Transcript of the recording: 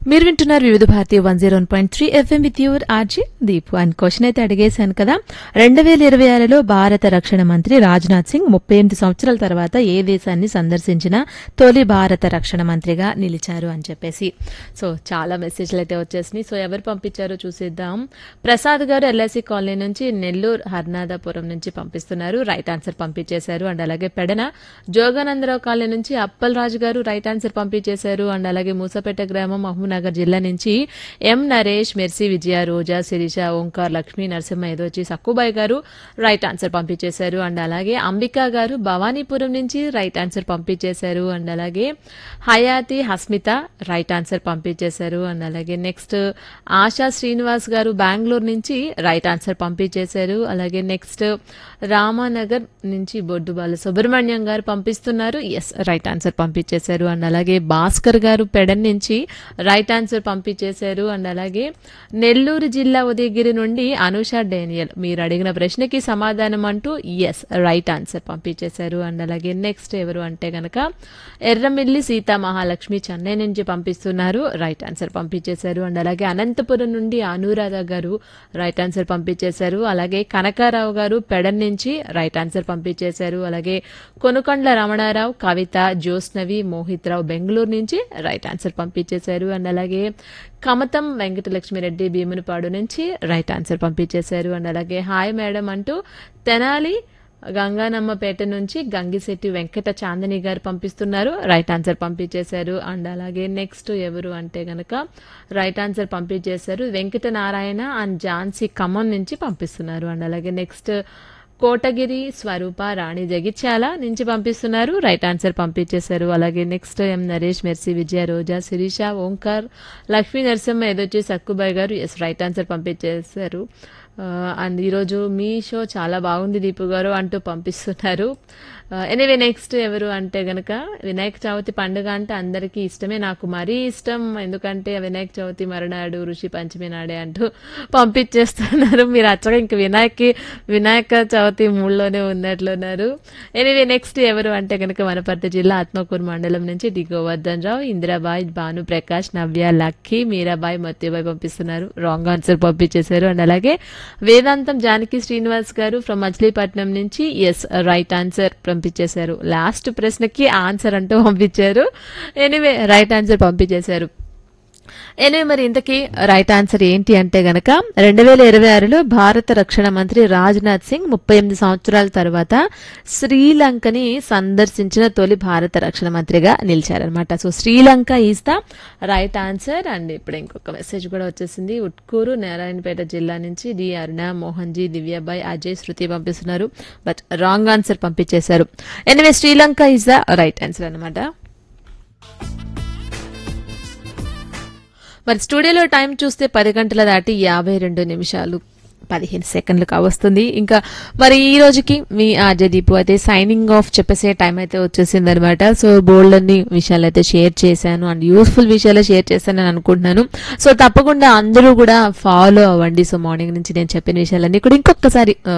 మీరు వింటున్నారు Vividh Bharati one zero point three F M with your R J Deep అని క్వశ్చన్ అయితే అడిగేశాను కదా రెండు వేల ఇరవై ఆరులో భారత రక్షణ మంత్రి రాజ్నాథ్ సింగ్ ముప్పై ఎనిమిది సంవత్సరాల తర్వాత ఏ దేశాన్ని సందర్శించిన తొలి భారత రక్షణ మంత్రిగా నిలిచారు అని చెప్పేసి సో చాలా మెసేజ్లు అయితే వచ్చేసినాయి సో ఎవరు పంపించారో చూసేద్దాం ప్రసాద్ గారు ఎల్ఐసి కాలనీ నుంచి నెల్లూరు హర్నాథపురం నుంచి పంపిస్తున్నారు రైట్ ఆన్సర్ పంపించేశారు అండ్ అలాగే పెడన జోగానందరావు కాలనీ నుంచి అప్పల్ రాజు గారు రైట్ ఆన్సర్ పంపించేశారు అండ్ అలాగే మూసపేట గ్రామం మహబూబ్నగర్ జిల్లా నుంచి ఎం నరేష్ మెర్సీ విజయ రోజా శిరీష ఓంకార్ లక్ష్మీ నరసింహ ఏదోచి సక్కుబాయ్ గారు రైట్ ఆన్సర్ పంపించేశారు అండ్ అలాగే అంబికా గారు భవానీపురం నుంచి రైట్ ఆన్సర్ పంపించేశారు అండ్ అలాగే హయాతి హస్మిత రైట్ ఆన్సర్ పంపించేశారు అండ్ అలాగే నెక్స్ట్ ఆశా శ్రీనివాస్ గారు బెంగళూరు నుంచి రైట్ ఆన్సర్ పంపించేశారు అలాగే నెక్స్ట్ రామానగర్ నుంచి బొడ్డు బాల సుబ్రహ్మణ్యం గారు పంపిస్తున్నారు ఎస్ రైట్ ఆన్సర్ పంపించేశారు అండ్ అలాగే భాస్కర్ గారు పెడన్ నుంచి రైట్ ఆన్సర్ పంపించేశారు అండ్ అలాగే నెల్లూరు జిల్లా ఉదయగిరి నుండి అనుష డేనియల్ మీరు అడిగిన ప్రశ్నకి సమాధానం అంటూ ఎస్ రైట్ ఆన్సర్ పంపించేశారు అండ్ అలాగే నెక్స్ట్ ఎవరు అంటే గనక ఎర్రమిల్లి సీతా మహాలక్ష్మి చెన్నై నుంచి పంపిస్తున్నారు రైట్ ఆన్సర్ పంపించేశారు అండ్ అలాగే అనంతపురం నుండి అనురాధ గారు రైట్ ఆన్సర్ పంపించేశారు అలాగే కనకారావు గారు పెడన్ నుంచి రైట్ ఆన్సర్ పంపించేశారు అలాగే కొనుకొండ్ల రమణారావు కవిత జ్యోత్స్నవి మోహిత్రావు బెంగళూరు నుంచి రైట్ ఆన్సర్ పంపించేశారు అండ్ అలాగే కమతం వెంకటలక్ష్మిరెడ్డి భీమునిపాడు నుంచి రైట్ ఆన్సర్ పంపించేశారు అండ్ అలాగే హాయ్ మేడం అంటూ తెనాలి గంగానమ్మపేట నుంచి గంగిశెట్టి వెంకట చాందని గారు పంపిస్తున్నారు రైట్ ఆన్సర్ పంపించేశారు అండ్ అలాగే నెక్స్ట్ ఎవరు అంటే గనక రైట్ ఆన్సర్ పంపించేశారు వెంకట నారాయణ అండ్ ఝాన్సీ ఖమ్మం నుంచి పంపిస్తున్నారు అండ్ అలాగే నెక్స్ట్ కోటగిరి స్వరూప రాణి జగిత్యాల నుంచి పంపిస్తున్నారు రైట్ ఆన్సర్ పంపించేశారు అలాగే next M Naresh Mercy Vijaya Roja Sirisha Omkar Lakshmi Narasimha ఏదొచ్చి సక్కుబాయ్ గారు ఎస్ రైట్ ఆన్సర్ పంపించేశారు అండ్ ఈరోజు మీ షో చాలా బాగుంది దీపు గారు అంటూ పంపిస్తున్నారు ఎనీవే నెక్స్ట్ ఎవరు అంటే గనక వినాయక చవితి పండుగ అంటే అందరికీ ఇష్టమే నాకు మరీ ఇష్టం ఎందుకంటే వినాయక చవితి మరునాడు ఋషి పంచమి నాడే అంటూ పంపించేస్తున్నారు మీరు అచ్చగా ఇంక వినాయకి వినాయక చవితి మూడులోనే ఉన్నట్లున్నారు ఎనీవే నెక్స్ట్ ఎవరు అంటే గనక వనపర్తి జిల్లా ఆత్మకూరు మండలం నుంచి డి గోవర్ధన్ రావు ఇందిరాబాయ్ భాను ప్రకాష్ నవ్య లక్కీ మీరాబాయ్ మత్యబాయ్ పంపిస్తున్నారు రాంగ్ ఆన్సర్ పంపించేశారు అండ్ అలాగే వేదాంతం జానకి శ్రీనివాస్ గారు ఫ్రమ్ మచిలీపట్నం నుంచి ఎస్ రైట్ ఆన్సర్ పంపించేశారు లాస్ట్ ప్రశ్నకి ఆన్సర్ అంటూ పంపించారు ఎనీవే రైట్ ఆన్సర్ పంపించేశారు ఎనివే మరి ఇంతకీ రైట్ ఆన్సర్ ఏంటి అంటే గనక రెండు వేల ఇరవై ఆరులో భారత రక్షణ మంత్రి రాజ్నాథ్ సింగ్ ముప్పై ఎనిమిది సంవత్సరాల తర్వాత శ్రీలంకని సందర్శించిన తొలి భారత రక్షణ మంత్రిగా నిలిచారనమాట so Sri Lanka is the right answer and ఇప్పుడు ఇంకొక మెసేజ్ కూడా వచ్చేసింది ఉట్కూరు నారాయణపేట జిల్లా నుంచి డి అరుణ మోహన్ జీ దివ్యాబాయ్ అజయ్ శృతి పంపిస్తున్నారు బట్ రాంగ్ ఆన్సర్ పంపించేశారు anyway Sri Lanka is the right answer అనమాట మరి స్టూడియోలో టైం చూస్తే పది గంటల దాటి యాభై రెండు నిమిషాలు పదిహేను సెకండ్లు కావస్తుంది ఇంకా మరి ఈ రోజుకి మీ ఆర్జే దీపు అయితే సైనింగ్ ఆఫ్ చెప్పేసే టైం అయితే వచ్చేసింది అనమాట సో బోల్డ్ అన్ని విషయాలు అయితే షేర్ చేశాను అండ్ యూస్ఫుల్ విషయాలు షేర్ చేశాను అని అనుకుంటున్నాను సో తప్పకుండా అందరూ కూడా ఫాలో అవ్వండి సో మార్నింగ్ నుంచి నేను చెప్పిన విషయాలన్నీ కూడా ఇంకొకసారి